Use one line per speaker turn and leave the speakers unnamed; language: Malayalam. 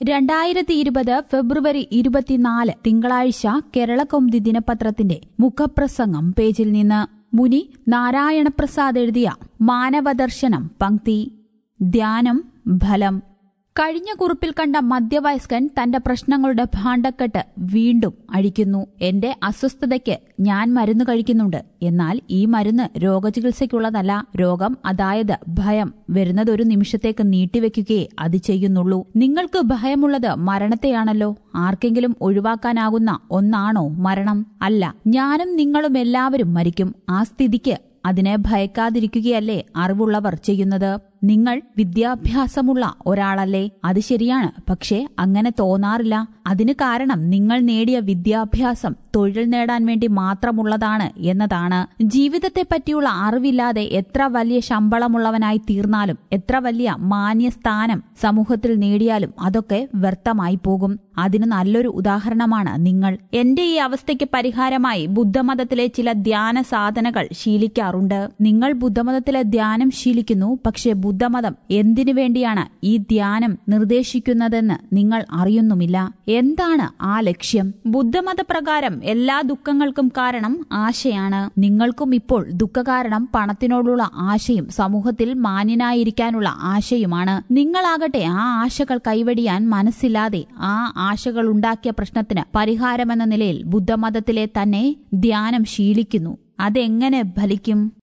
രണ്ടായിരത്തി ഇരുപത് ഫെബ്രുവരി ഇരുപത്തിനാല് തിങ്കളാഴ്ച കേരളകൗമുദി ദിനപത്രത്തിന്റെ മുഖപ്രസംഗം പേജിൽ നിന്ന് മുനി നാരായണപ്രസാദ് എഴുതിയ മാനവദർശനം പങ്ക്തി ധ്യാനം ഫലം കഴിഞ്ഞ കുറിപ്പിൽ കണ്ട മധ്യവയസ്കൻ തന്റെ പ്രശ്നങ്ങളുടെ ഭാണ്ഡക്കെട്ട് വീണ്ടും അഴിക്കുന്നു എന്റെ അസ്വസ്ഥതയ്ക്ക് ഞാൻ മരുന്ന് കഴിക്കുന്നുണ്ട് എന്നാൽ ഈ മരുന്ന് രോഗചികിത്സയ്ക്കുള്ളതല്ല രോഗം അതായത് ഭയം വരുന്നത് ഒരു നിമിഷത്തേക്ക് നീട്ടിവെക്കുകയേ അത് ചെയ്യുന്നുള്ളൂ നിങ്ങൾക്ക് ഭയമുള്ളത് മരണത്തെയാണല്ലോ ആർക്കെങ്കിലും ഒഴിവാക്കാനാകുന്ന ഒന്നാണോ മരണം അല്ല ഞാനും നിങ്ങളും എല്ലാവരും മരിക്കും ആ സ്ഥിതിക്ക് അതിനെ ഭയക്കാതിരിക്കുകയല്ലേ അറിവുള്ളവർ ചെയ്യുന്നത് നിങ്ങൾ വിദ്യാഭ്യാസമുള്ള ഒരാളല്ലേ അത് ശരിയാണ് പക്ഷേ അങ്ങനെ തോന്നാറില്ല അതിന് കാരണം നിങ്ങൾ നേടിയ വിദ്യാഭ്യാസം തൊഴിൽ നേടാൻ വേണ്ടി മാത്രമുള്ളതാണ് എന്നതാണ് ജീവിതത്തെ പറ്റിയുള്ള അറിവില്ലാതെ എത്ര വലിയ ശമ്പളമുള്ളവനായി തീർന്നാലും എത്ര വലിയ മാന്യസ്ഥാനം സമൂഹത്തിൽ നേടിയാലും അതൊക്കെ വ്യർത്ഥമായി പോകും അതിന് നല്ലൊരു ഉദാഹരണമാണ് നിങ്ങൾ എന്റെ ഈ അവസ്ഥയ്ക്ക് പരിഹാരമായി ബുദ്ധമതത്തിലെ ചില ധ്യാന സാധനകൾ ശീലിക്കാറുണ്ട് നിങ്ങൾ ബുദ്ധമതത്തിലെ ധ്യാനം ശീലിക്കുന്നു പക്ഷേ ബുദ്ധമതം എന്തിനു വേണ്ടിയാണ് ഈ ധ്യാനം നിർദ്ദേശിക്കുന്നതെന്ന് നിങ്ങൾ അറിയുന്നുമില്ല എന്താണ് ആ ലക്ഷ്യം ബുദ്ധമതപ്രകാരം എല്ലാ ദുഃഖങ്ങൾക്കും കാരണം ആശയാണ് നിങ്ങൾക്കും ഇപ്പോൾ ദുഃഖകാരണം പണത്തിനോടുള്ള ആശയും സമൂഹത്തിൽ മാന്യനായിരിക്കാനുള്ള ആശയുമാണ് നിങ്ങളാകട്ടെ ആ ആശകൾ കൈവടിയാൻ മനസ്സില്ലാതെ ആ ആശകൾ ഉണ്ടാക്കിയ പ്രശ്നത്തിന് പരിഹാരമെന്ന നിലയിൽ ബുദ്ധമതത്തിലെ തന്നെ ധ്യാനം ശീലിക്കുന്നു അതെങ്ങനെ ഫലിക്കും